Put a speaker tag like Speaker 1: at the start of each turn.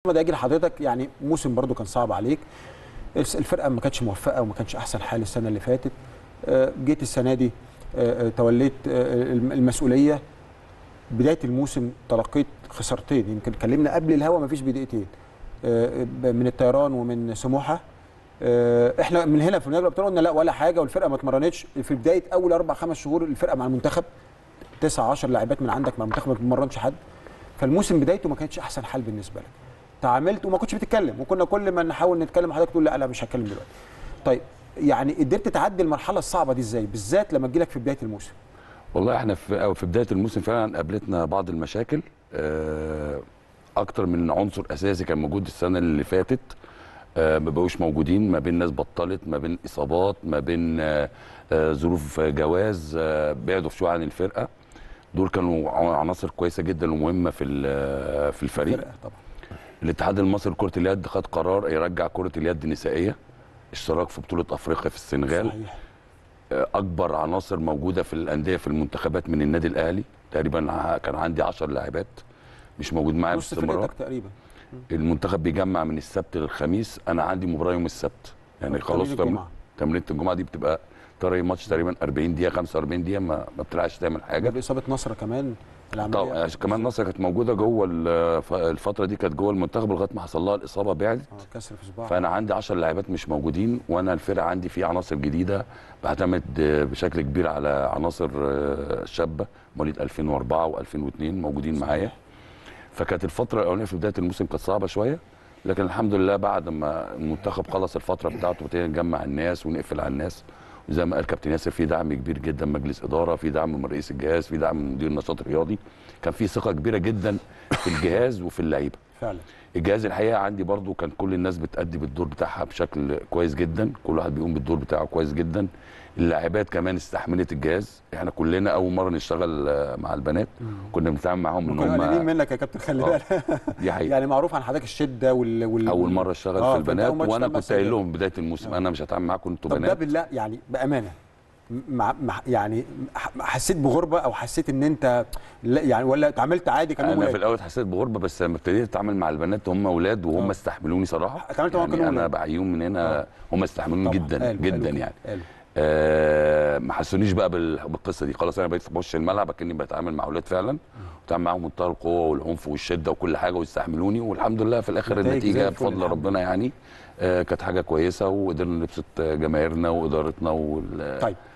Speaker 1: محمد اجي لحضرتك يعني موسم برضو كان صعب عليك الس- الفرقه ما كانتش موفقه وما كانش احسن حال السنه اللي فاتت آه، جيت السنه دي آه، آه، توليت آه، الم- المسؤوليه بدايه الموسم تلقيت خسارتين يمكن اتكلمنا قبل الهوا ما فيش بدقيقتين آه، ب- من الطيران ومن سموحه آه، احنا من هنا في نادي الابطال قلنا لا ولا حاجه والفرقه ما اتمرنتش في بدايه اول اربع خمس شهور الفرقه مع المنتخب 9 10 لاعبات من عندك مع المنتخب ما بتمرنش حد فالموسم بدايته ما كانتش احسن حال بالنسبه لك تعاملت وما كنتش بتتكلم وكنا كل ما نحاول نتكلم حضرتك تقول لا لا مش هتكلم دلوقتي طيب يعني قدرت تعدي المرحله الصعبه دي ازاي بالذات لما تجيلك في بدايه الموسم
Speaker 2: والله احنا في أو في بدايه الموسم فعلا قابلتنا بعض المشاكل آه، اكتر من عنصر اساسي كان موجود السنه اللي فاتت آه، ما بقوش موجودين ما بين ناس بطلت ما بين اصابات ما بين آه، آه، ظروف جواز آه، بعدوا شويه عن الفرقه دول كانوا عناصر كويسه جدا ومهمه في ال- في الفريق
Speaker 1: فرقه طبعا
Speaker 2: الاتحاد المصري لكره اليد خد قرار يرجع كره اليد النسائيه اشتراك في بطوله افريقيا في السنغال
Speaker 1: صحيح
Speaker 2: اكبر عناصر موجوده في الانديه في المنتخبات من النادي الاهلي تقريبا ع- كان عندي 10 لاعبات مش موجود معايا
Speaker 1: نص
Speaker 2: باستمرار
Speaker 1: فرقتك تقريبا
Speaker 2: المنتخب بيجمع من السبت للخميس انا عندي مباراه يوم السبت يعني خلاص
Speaker 1: تمرين
Speaker 2: تم-
Speaker 1: الجمعة.
Speaker 2: تمرينه الجمعه دي بتبقى طري ماتش تقريبا 40 دقيقه 45 دقيقه ما, ما بتلعبش تعمل حاجه
Speaker 1: باصابه نصر كمان العمليه
Speaker 2: طبعا عشان كمان نصر كانت موجوده جوه الف- الفتره دي كانت جوه المنتخب لغايه ما حصل لها الاصابه بعدت
Speaker 1: آه، كسر في صباعه
Speaker 2: فانا عندي 10 لاعبات مش موجودين وانا الفرقه عندي فيه عناصر جديده بعتمد آه، بشكل كبير على عناصر آه، شابه مواليد 2004 و2002 موجودين معايا فكانت الفتره الاولانيه في بدايه الموسم كانت صعبه شويه لكن الحمد لله بعد ما المنتخب خلص الفتره بتاعته وابتدينا نجمع الناس ونقفل على الناس وزي ما قال كابتن ياسر في دعم كبير جدا من مجلس اداره في دعم من رئيس الجهاز في دعم من مدير النشاط الرياضي كان في ثقه كبيره جدا في الجهاز وفي اللعيبه
Speaker 1: فعلا
Speaker 2: الجهاز الحقيقه عندي برضو كان كل الناس بتأدي بالدور بتاعها بشكل كويس جدا كل واحد بيقوم بالدور بتاعه كويس جدا اللاعبات كمان استحملت الجهاز احنا كلنا اول مره نشتغل آه، مع البنات كنا بنتعامل معاهم ان
Speaker 1: كنا قلقانين
Speaker 2: هم
Speaker 1: منك يا كابتن خلي
Speaker 2: آه.
Speaker 1: بالك
Speaker 2: دي حقيقه
Speaker 1: يعني معروف عن حضرتك الشده وال, وال...
Speaker 2: اول مره اشتغل
Speaker 1: آه،
Speaker 2: في
Speaker 1: فأنت
Speaker 2: البنات
Speaker 1: أول مرة
Speaker 2: وانا
Speaker 1: تشتغل مع
Speaker 2: كنت قايل
Speaker 1: السيدات.
Speaker 2: لهم بدايه الموسم انا مش هتعامل معاكم انتوا
Speaker 1: طب ده
Speaker 2: بنات
Speaker 1: بالله يعني بامانه مع مع يعني ح- حسيت بغربه او حسيت ان انت لا يعني ولا اتعاملت عادي كانوا
Speaker 2: انا في
Speaker 1: ولاد
Speaker 2: الاول حسيت بغربه بس لما ابتديت اتعامل مع البنات هم اولاد وهم
Speaker 1: آه.
Speaker 2: استحملوني صراحه
Speaker 1: اتعاملت معاهم كانوا
Speaker 2: يعني انا
Speaker 1: ولاد.
Speaker 2: بعيهم من هنا
Speaker 1: آه.
Speaker 2: هم استحملوني
Speaker 1: طبعاً.
Speaker 2: جدا
Speaker 1: قالوا-
Speaker 2: جدا
Speaker 1: قالوا كده.
Speaker 2: يعني
Speaker 1: قالوا.
Speaker 2: آه ما حسونيش بقى بال- بالقصه دي خلاص انا بقيت بخش الملعب اكني بتعامل مع اولاد فعلا بتعامل معاهم منتهى القوه والعنف والشده وكل حاجه ويستحملوني والحمد لله في الاخر
Speaker 1: نتائج زي
Speaker 2: النتيجه
Speaker 1: الفل
Speaker 2: بفضل
Speaker 1: الحمد
Speaker 2: ربنا يعني آه كانت حاجه كويسه وقدرنا نبسط جماهيرنا وادارتنا وال
Speaker 1: طيب